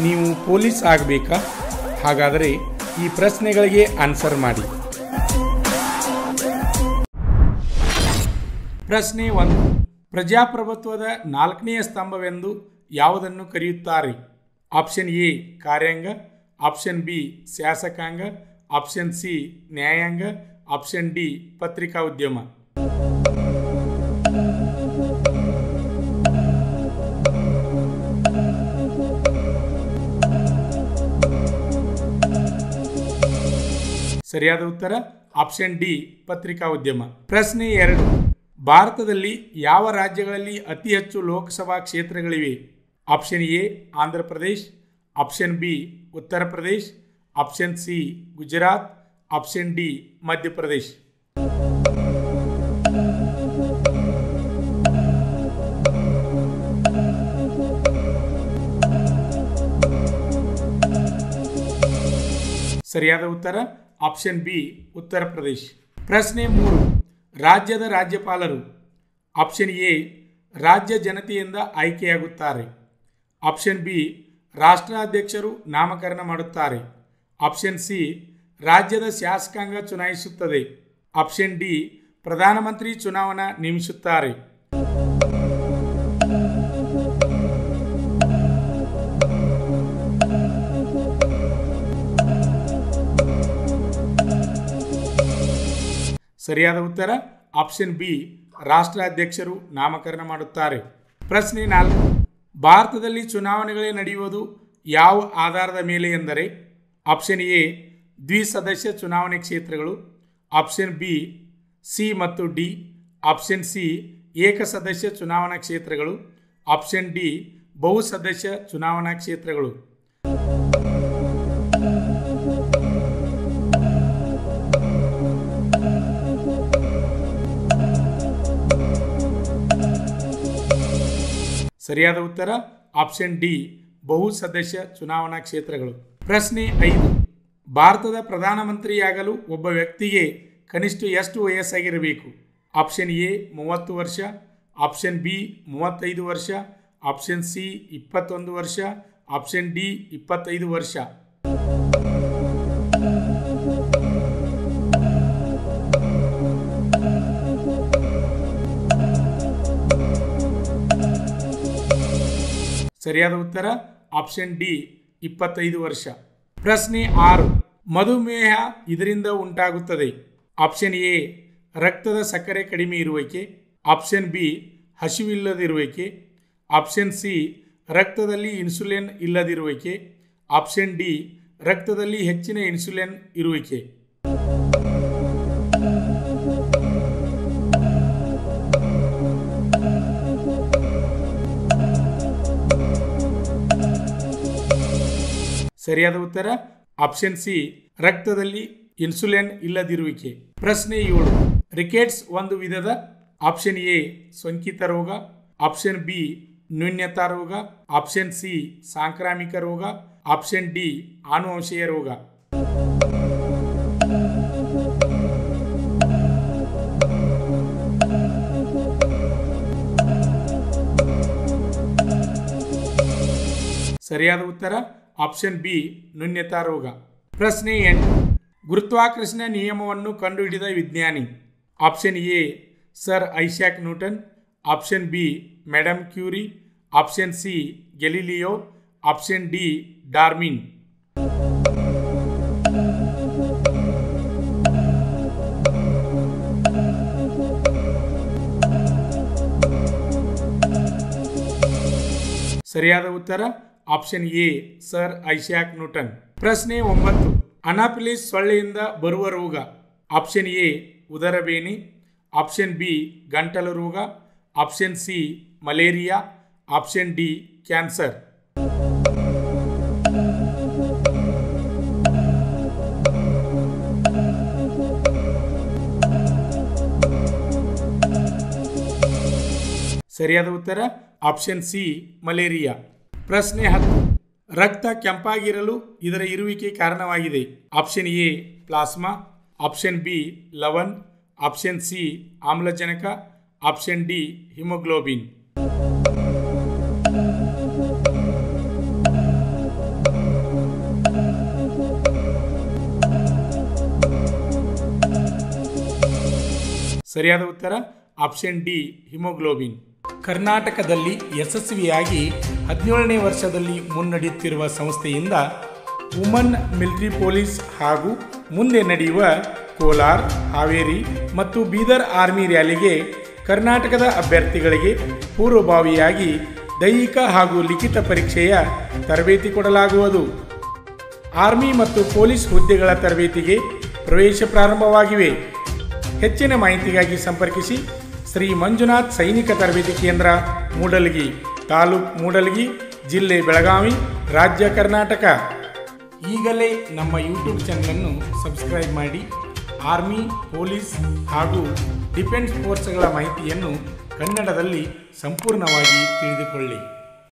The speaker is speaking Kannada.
ನೀವು ಪೊಲೀಸ್ ಆಗಬೇಕಾ ಹಾಗಾದರೆ ಈ ಪ್ರಶ್ನೆಗಳಿಗೆ ಆನ್ಸರ್ ಮಾಡಿ ಪ್ರಶ್ನೆ ಒಂದು ಪ್ರಜಾಪ್ರಭುತ್ವದ ನಾಲ್ಕನೆಯ ಸ್ತಂಭವೆಂದು ಯಾವುದನ್ನು ಕರೆಯುತ್ತಾರೆ ಆಪ್ಷನ್ ಎ ಕಾರ್ಯಾಂಗ ಆಪ್ಷನ್ ಬಿ ಶಾಸಕಾಂಗ ಆಪ್ಷನ್ ಸಿ ನ್ಯಾಯಾಂಗ ಆಪ್ಷನ್ ಡಿ ಪತ್ರಿಕಾ ಉದ್ಯಮ ಸರಿಯಾದ ಉತ್ತರ ಆಪ್ಷನ್ ಡಿ ಪತ್ರಿಕಾ ಉದ್ಯಮ ಪ್ರಶ್ನೆ ಎರಡು ಭಾರತದಲ್ಲಿ ಯಾವ ರಾಜ್ಯಗಳಲ್ಲಿ ಅತಿ ಹೆಚ್ಚು ಲೋಕಸಭಾ ಕ್ಷೇತ್ರಗಳಿವೆ option A Andhra Pradesh option B Uttar Pradesh option C Gujarat option D Madhya Pradesh ಸರಿಯಾದ ಉತ್ತರ ಆಪ್ಷನ್ ಬಿ ಉತ್ತರ ಪ್ರದೇಶ್ ಪ್ರಶ್ನೆ ಮೂರು ರಾಜ್ಯದ ರಾಜ್ಯಪಾಲರು ಆಪ್ಷನ್ ಎ ರಾಜ್ಯ ಜನತೆಯಿಂದ ಆಯ್ಕೆಯಾಗುತ್ತಾರೆ ಆಪ್ಷನ್ ಬಿ ರಾಷ್ಟ್ರಾಧ್ಯಕ್ಷರು ನಾಮಕರಣ ಮಾಡುತ್ತಾರೆ ಆಪ್ಷನ್ ಸಿ ರಾಜ್ಯದ ಶಾಸಕಾಂಗ ಚುನಾಯಿಸುತ್ತದೆ ಆಪ್ಷನ್ ಡಿ ಪ್ರಧಾನಮಂತ್ರಿ ಚುನಾವಣಾ ನೇಮಿಸುತ್ತಾರೆ ಸರಿಯಾದ ಉತ್ತರ ಆಪ್ಷನ್ ಬಿ ರಾಷ್ಟ್ರಾಧ್ಯಕ್ಷರು ನಾಮಕರಣ ಮಾಡುತ್ತಾರೆ ಪ್ರಶ್ನೆ ನಾಲ್ಕು ಭಾರತದಲ್ಲಿ ಚುನಾವಣೆಗಳೇ ನಡೆಯುವುದು ಯಾವ ಆಧಾರದ ಮೇಲೆ ಎಂದರೆ ಆಪ್ಷನ್ ಎ ದ್ವಿಸದಸ್ಯ ಚುನಾವಣೆ ಕ್ಷೇತ್ರಗಳು ಆಪ್ಷನ್ ಬಿ ಸಿ ಮತ್ತು ಡಿ ಆಪ್ಷನ್ ಸಿ ಏಕಸದಸ್ಯ ಚುನಾವಣಾ ಕ್ಷೇತ್ರಗಳು ಆಪ್ಷನ್ ಡಿ ಬಹುಸದಸ್ಯ ಚುನಾವಣಾ ಕ್ಷೇತ್ರಗಳು ಸರಿಯಾದ ಉತ್ತರ ಆಪ್ಷನ್ ಡಿ ಬಹು ಸದಸ್ಯ ಚುನಾವಣಾ ಕ್ಷೇತ್ರಗಳು ಪ್ರಶ್ನೆ ಐದು ಭಾರತದ ಪ್ರಧಾನಮಂತ್ರಿಯಾಗಲು ಒಬ್ಬ ವ್ಯಕ್ತಿಗೆ ಕನಿಷ್ಠ ಎಷ್ಟು ವಯಸ್ಸಾಗಿರಬೇಕು ಆಪ್ಷನ್ ಎ ಮೂವತ್ತು ವರ್ಷ ಆಪ್ಷನ್ ಬಿ ಮೂವತ್ತೈದು ವರ್ಷ ಆಪ್ಷನ್ ಸಿ ಇಪ್ಪತ್ತೊಂದು ವರ್ಷ ಆಪ್ಷನ್ ಡಿ ಇಪ್ಪತ್ತೈದು ವರ್ಷ ಸರಿಯಾದ ಉತ್ತರ ಆಪ್ಷನ್ ಡಿ ಇಪ್ಪತ್ತೈದು ವರ್ಷ ಪ್ರಶ್ನೆ ಆರು ಮಧುಮೇಹ ಇದರಿಂದ ಉಂಟಾಗುತ್ತದೆ ಆಪ್ಷನ್ ಎ ರಕ್ತದ ಸಕ್ಕರೆ ಕಡಿಮೆ ಇರುವಿಕೆ ಆಪ್ಷನ್ ಬಿ ಹಸಿವಿಲ್ಲದಿರುವಿಕೆ ಆಪ್ಷನ್ ಸಿ ರಕ್ತದಲ್ಲಿ ಇನ್ಸುಲಿನ್ ಇಲ್ಲದಿರುವಿಕೆ ಆಪ್ಷನ್ ಡಿ ರಕ್ತದಲ್ಲಿ ಹೆಚ್ಚಿನ ಇನ್ಸುಲಿನ್ ಇರುವಿಕೆ ಸರಿಯಾದ ಉತ್ತರ ಆಪ್ಷನ್ ಸಿ ರಕ್ತದಲ್ಲಿ ಇನ್ಸುಲಿನ್ ಇಲ್ಲದಿರುವಿಕೆ ಪ್ರಶ್ನೆ ಏಳು ರಿಕೆಟ್ಸ್ ಒಂದು ವಿಧದ ಆಪ್ಷನ್ ಎ ಸೋಂಕಿತ ರೋಗ ಆಪ್ಷನ್ ಬಿ ನ್ಯೂನ್ಯತಾ ರೋಗ ಆಪ್ಷನ್ ಸಿ ಸಾಂಕ್ರಾಮಿಕ ರೋಗ ಆಪ್ಷನ್ ಡಿ ಆನುವಂಶೀಯ ರೋಗ ಸರಿಯಾದ ಉತ್ತರ ಆಪ್ಷನ್ ಬಿ ನ್ಯೂನ್ಯತಾ ರೋಗ ಪ್ರಶ್ನೆ ಎಂಟು ಗುರುತ್ವಾಕರ್ಷಣೆ ನಿಯಮವನ್ನು ಕಂಡುಹಿಡಿದ ವಿಜ್ಞಾನಿ option A sir Isaac Newton option B madam Curie option C Galileo option D Darwin ಸರಿಯಾದ ಉತ್ತರ option A sir Isaac Newton ಪ್ರಶ್ನೆ ಒಂಬತ್ತು ಅನಾಪಿಲಿಸ್ ಸೊಳ್ಳೆಯಿಂದ ಬರುವ ರೋಗ ಆಪ್ಷನ್ ಎ ಉದರಬೇನೆ ಆಪ್ಷನ್ ಬಿ ಗಂಟಲು ರೋಗ option C malaria option D cancer ಸರಿಯಾದ ಉತ್ತರ ಆಪ್ಷನ್ ಸಿ ಮಲೇರಿಯಾ ಪ್ರಶ್ನೆ ಹತ್ತು ರಕ್ತ ಕೆಂಪಾಗಿರಲು ಇದರ ಇರುವಿಕೆ ಕಾರಣವಾಗಿದೆ option A plasma option B ಲವನ್ ಆಪ್ಷನ್ ಸಿ ಆಮ್ಲಜನಕ ಆಪ್ಷನ್ ಡಿ ಹಿಮೋಗ್ಲೋಬಿನ್ ಸರಿಯಾದ ಉತ್ತರ ಆಪ್ಷನ್ ಡಿ ಹಿಮೋಗ್ಲೋಬಿನ್ ಕರ್ನಾಟಕದಲ್ಲಿ ಯಶಸ್ವಿಯಾಗಿ ಹದಿನೇಳನೇ ವರ್ಷದಲ್ಲಿ ಮುನ್ನಡೆಯುತ್ತಿರುವ ಸಂಸ್ಥೆಯಿಂದ ವುಮನ್ ಮಿಲಿಟರಿ ಪೊಲೀಸ್ ಹಾಗೂ ಮುಂದೆ ನಡೆಯುವ ಕೋಲಾರ್ ಹಾವೇರಿ ಮತ್ತು ಬೀದರ್ ಆರ್ಮಿ ರ್ಯಾಲಿಗೆ ಕರ್ನಾಟಕದ ಅಭ್ಯರ್ಥಿಗಳಿಗೆ ಪೂರ್ವಭಾವಿಯಾಗಿ ದೈಹಿಕ ಹಾಗೂ ಲಿಖಿತ ಪರೀಕ್ಷೆಯ ತರಬೇತಿ ಕೊಡಲಾಗುವುದು ಆರ್ಮಿ ಮತ್ತು ಪೊಲೀಸ್ ಹುದ್ದೆಗಳ ತರಬೇತಿಗೆ ಪ್ರವೇಶ ಪ್ರಾರಂಭವಾಗಿವೆ ಹೆಚ್ಚಿನ ಮಾಹಿತಿಗಾಗಿ ಸಂಪರ್ಕಿಸಿ ಶ್ರೀ ಮಂಜುನಾಥ್ ಸೈನಿಕ ತರಬೇತಿ ಕೇಂದ್ರ ಮೂಡಲಗಿ ತಾಲೂಕ್ ಮೂಡಲಗಿ ಜಿಲ್ಲೆ ಬೆಳಗಾವಿ ರಾಜ್ಯ ಕರ್ನಾಟಕ ಈಗಲೇ ನಮ್ಮ ಯೂಟ್ಯೂಬ್ ಚಾನಲನ್ನು ಸಬ್ಸ್ಕ್ರೈಬ್ ಮಾಡಿ ಆರ್ಮಿ ಪೊಲೀಸ್ ಹಾಗೂ ಡಿಫೆನ್ಸ್ ಫೋರ್ಸ್ಗಳ ಮಾಹಿತಿಯನ್ನು ಕನ್ನಡದಲ್ಲಿ ಸಂಪೂರ್ಣವಾಗಿ ತಿಳಿದುಕೊಳ್ಳಿ